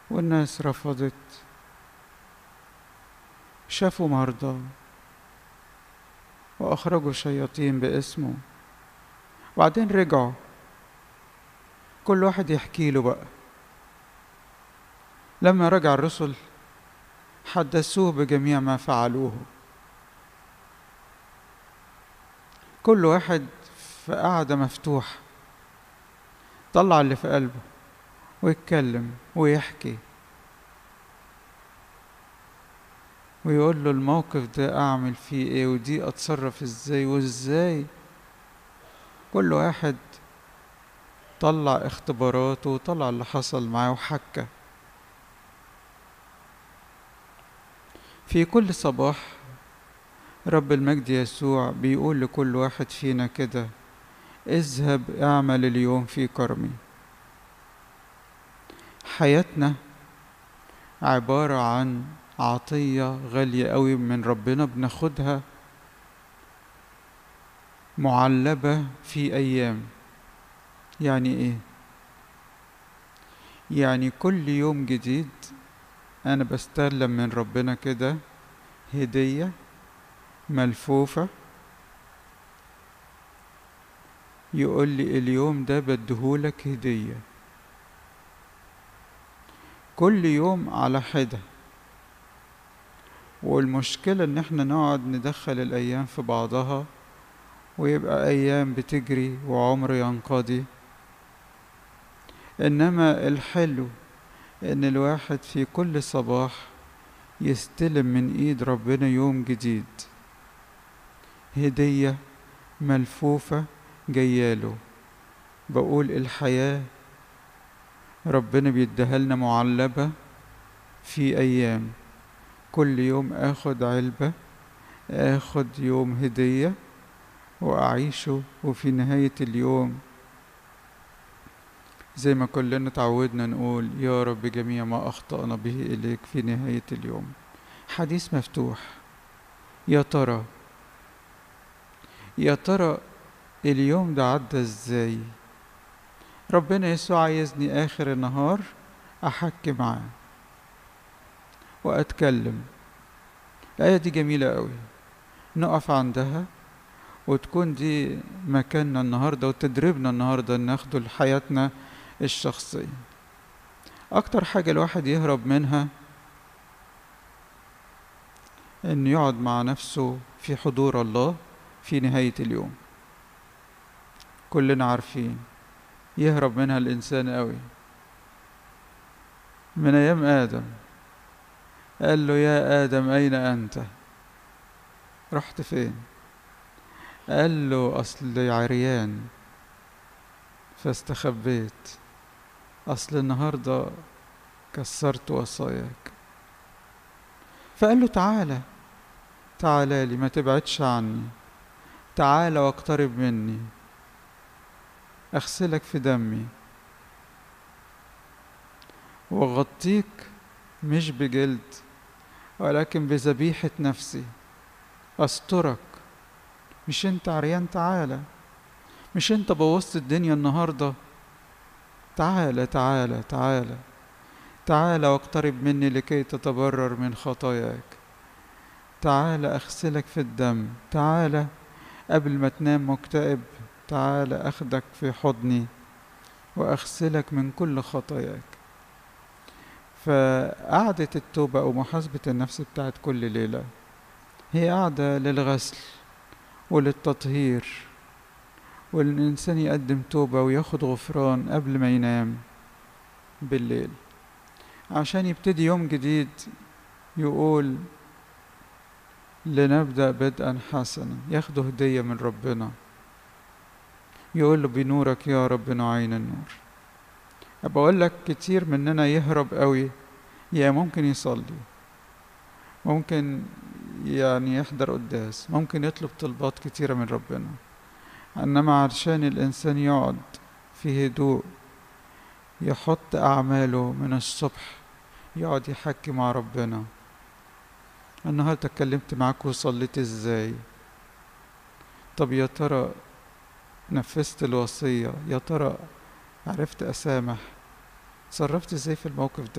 والناس رفضت شافوا مرضى وأخرجوا شياطين باسمه وبعدين رجعوا كل واحد يحكي له بقى لما رجع الرسل حدثوه بجميع ما فعلوه كل واحد في قعدة مفتوحة طلع اللي في قلبه ويتكلم ويحكي ويقول له الموقف ده اعمل فيه ايه ودي اتصرف ازاي وازاي كل واحد طلع اختباراته وطلع اللي حصل معاه وحكى في كل صباح رب المجد يسوع بيقول لكل واحد فينا كده اذهب اعمل اليوم في كرمي حياتنا عبارة عن عطية غالية قوي من ربنا بناخدها معلبة في أيام يعني إيه؟ يعني كل يوم جديد أنا بستلم من ربنا كده هدية ملفوفة يقول لي اليوم ده بديهولك هدية كل يوم على حدة والمشكلة ان احنا نقعد ندخل الايام في بعضها ويبقى ايام بتجري وعمر ينقضي انما الحلو ان الواحد في كل صباح يستلم من ايد ربنا يوم جديد هدية ملفوفة جياله بقول الحياة ربنا بيديها لنا معلبة في أيام كل يوم آخد علبة آخد يوم هدية وأعيشه وفي نهاية اليوم زي ما كلنا تعودنا نقول يا رب جميع ما أخطأنا به إليك في نهاية اليوم حديث مفتوح يا ترى يا ترى اليوم ده عدى ازاي ربنا يسوع عايزني آخر النهار أحكي معاه وأتكلم الآية دي جميلة قوي نقف عندها وتكون دي مكاننا النهاردة وتدريبنا النهاردة ناخده لحياتنا الشخصية أكتر حاجة الواحد يهرب منها إن يقعد مع نفسه في حضور الله في نهاية اليوم كلنا عارفين يهرب منها الإنسان قوي من أيام آدم قال له يا آدم أين أنت رحت فين قال له أصل عريان فاستخبيت أصل النهاردة كسرت وصاياك فقال له تعالى تعالى لي ما تبعدش عني تعالى واقترب مني أغسلك في دمي وأغطيك مش بجلد ولكن بذبيحة نفسي أسترك مش أنت عريان تعالى مش أنت بوظت الدنيا النهاردة تعالى تعالى تعالى تعالى واقترب مني لكي تتبرر من خطاياك تعالى أغسلك في الدم تعالى قبل ما تنام مكتئب تعالى أخدك في حضني وأغسلك من كل خطاياك فقعدة التوبة أو محاسبة النفس بتاعت كل ليلة هي قاعدة للغسل وللتطهير والإنسان يقدم توبة وياخد غفران قبل ما ينام بالليل عشان يبتدي يوم جديد يقول لنبدأ بدءا حسنا ياخده هدية من ربنا يقول له بنورك يا رب نعين النور بقول لك كتير مننا يهرب قوي يا ممكن يصلي ممكن يعني يحضر قداس ممكن يطلب طلبات كتيرة من ربنا إنما علشان الإنسان يقعد في هدوء يحط أعماله من الصبح يقعد يحكي مع ربنا النهاردة اتكلمت معاك وصليت ازاي طب يا ترى نفذت الوصية يا ترى عرفت أسامح تصرفت ازاي في الموقف ده